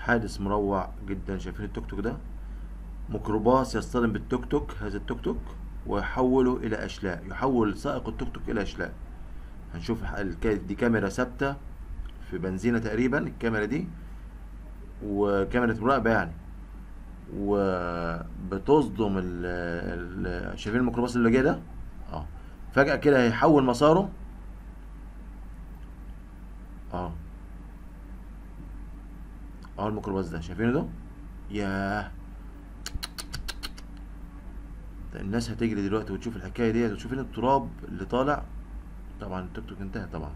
حادث مروع جدا شايفين التوك توك ده ميكروباص يصطدم بالتوك توك هذا التوك توك ويحوله الى اشلاء يحول سائق التوك توك الى اشلاء هنشوف الك- دي كاميرا ثابته في بنزينه تقريبا الكاميرا دي وكاميرا مراقبه يعني وبتصدم ال ال- شايفين الميكروباص اللي جاي ده اه فجأة كده هيحول مساره اه اه الميكروباص ده شايفينه ده ياه ده الناس هتجري دلوقتي وتشوف الحكايه ديت وتشوفين التراب اللي طالع طبعا التوك توك انتهى طبعا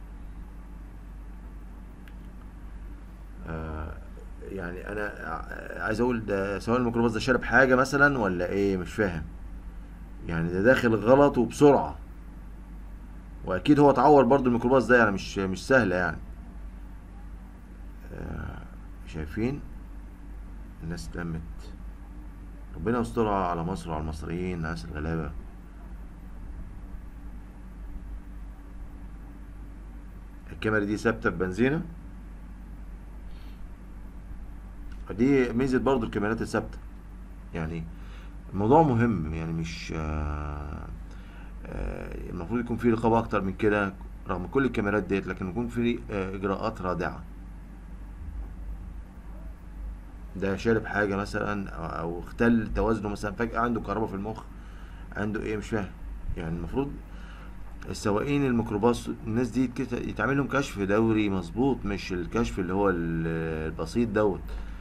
آه يعني انا ع- عايز اقول ده سواء الميكروباص ده شارب حاجه مثلا ولا ايه مش فاهم يعني ده داخل غلط وبسرعه واكيد هو اتعور برضو الميكروباص ده يعني مش مش سهله يعني آه شايفين الناس اتلمت ربنا يسترها على مصر وعلى المصريين الناس الغلابه الكاميرا دي ثابته في بنزينه دي ميزه برضو الكاميرات الثابته يعني الموضوع مهم يعني مش آه، آه، المفروض يكون في رقابه اكتر من كده رغم كل الكاميرات ديت لكن يكون في آه، اجراءات رادعه ده شارب حاجه مثلا او أو اختل توازنه مثلا فجاه عنده كهرباء في المخ عنده ايه مش فاهم يعني المفروض السواقين الميكروباص الناس دي كت- يتعمل لهم كشف دوري مظبوط مش الكشف اللي هو ال- البسيط دوت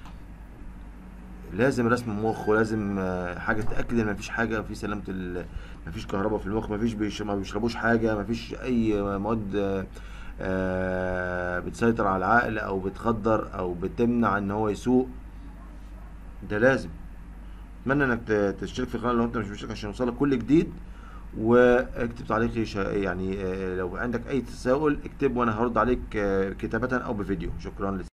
لازم رسم مخ ولازم آه، حاجه تاكد ان مفيش حاجه في سلامه ال... مفيش كهرباء في المخ مفيش بيش... ما بيشربوش حاجه مفيش اي مواد آه، آه، بتسيطر على العقل او بتخدر او بتمنع ان هو يسوق ده لازم اتمنى انك ت- تشترك في القناه لو انت مش مشترك عشان يوصلك كل جديد واكتب تعليقي شا- يعني آه، لو عندك اي تساؤل اكتب وانا هرد عليك آه، كتابه او بفيديو شكرا